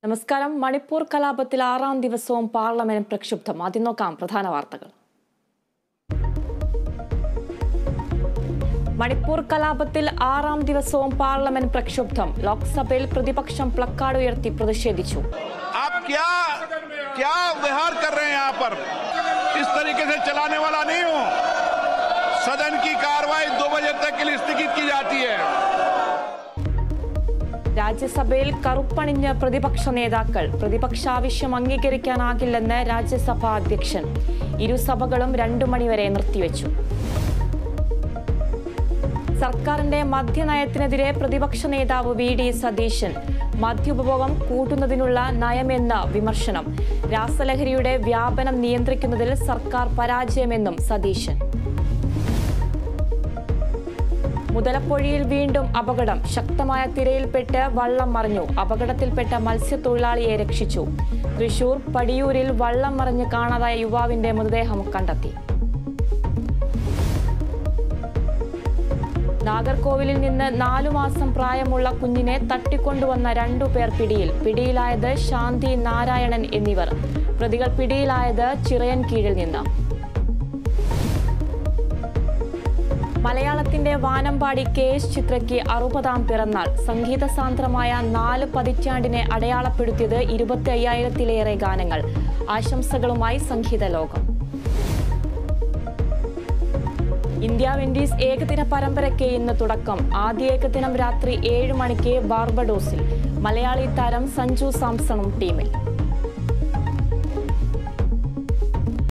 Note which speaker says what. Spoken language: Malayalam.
Speaker 1: നമസ്കാരം മണിപ്പൂർ കലാപത്തിൽ ആറാം ദിവസവും പാർലമെന്റ് പ്രക്ഷുബ്ധം ആദ്യം നോക്കാം പ്രധാന വാർത്തകൾ മണിപ്പൂർ കലാപത്തിൽ ആറാം ദിവസവും പാർലമെന്റ് പ്രക്ഷുബ്ധം ലോക്സഭയിൽ പ്രതിപക്ഷം പ്ലക്കാർഡ് ഉയർത്തി പ്രതിഷേധിച്ചു
Speaker 2: आप क्या क्या व्यवहार कर रहे हैं यहाँ पर इस तरीके से चलाने वाला नहीं हूँ सदन की कार्रवाई दो बजे तक के लिए स्थगित की जाती है
Speaker 1: രാജ്യസഭയിൽ കറുപ്പണിഞ്ഞ് പ്രതിപക്ഷ നേതാക്കൾ പ്രതിപക്ഷ ആവശ്യം അംഗീകരിക്കാനാകില്ലെന്ന് രാജ്യസഭാ അധ്യക്ഷൻ ഇരുസഭകളും രണ്ടു മണിവരെ നിർത്തിവെച്ചു സർക്കാരിന്റെ മദ്യനയത്തിനെതിരെ പ്രതിപക്ഷ നേതാവ് വി ഡി സതീശൻ മദ്യോപഭോഗം കൂട്ടുന്നതിനുള്ള നയമെന്ന വിമർശനം രാസലഹരിയുടെ വ്യാപനം നിയന്ത്രിക്കുന്നതിൽ സർക്കാർ പരാജയമെന്നും സതീശൻ മുതലപ്പൊഴിയിൽ വീണ്ടും അപകടം ശക്തമായ തിരയിൽപ്പെട്ട് വള്ളം മറിഞ്ഞു അപകടത്തിൽപ്പെട്ട മത്സ്യത്തൊഴിലാളിയെ രക്ഷിച്ചു തൃശൂർ പടിയൂരിൽ വള്ളം മറിഞ്ഞ് കാണാതായ യുവാവിന്റെ മൃതദേഹം കണ്ടെത്തി നാഗർകോവിലിൽ നിന്ന് നാലു മാസം പ്രായമുള്ള കുഞ്ഞിനെ തട്ടിക്കൊണ്ടുവന്ന രണ്ടു പേർ പിടിയിൽ പിടിയിലായത് ശാന്തി നാരായണൻ എന്നിവർ പ്രതികൾ പിടിയിലായത് ചിറയൻ കീഴിൽ നിന്ന് മലയാളത്തിന്റെ വാനമ്പാടി കെ എസ് ചിത്രയ്ക്ക് അറുപതാം പിറന്നാൾ സംഗീത സാന്ദ്രമായ നാല് പതിറ്റാണ്ടിനെ അടയാളപ്പെടുത്തിയത് ഇരുപത്തി അയ്യായിരത്തിലേറെ ഗാനങ്ങൾ ആശംസകളുമായി സംഗീത ലോകം ഇന്ത്യ വിൻഡീസ് ഏകദിന പരമ്പരയ്ക്ക് ഇന്ന് തുടക്കം ആദ്യ ഏകദിനം രാത്രി ഏഴ് മണിക്ക് ബാർബഡോസിൽ മലയാളി താരം സഞ്ജു സാംസണും ടീമിൽ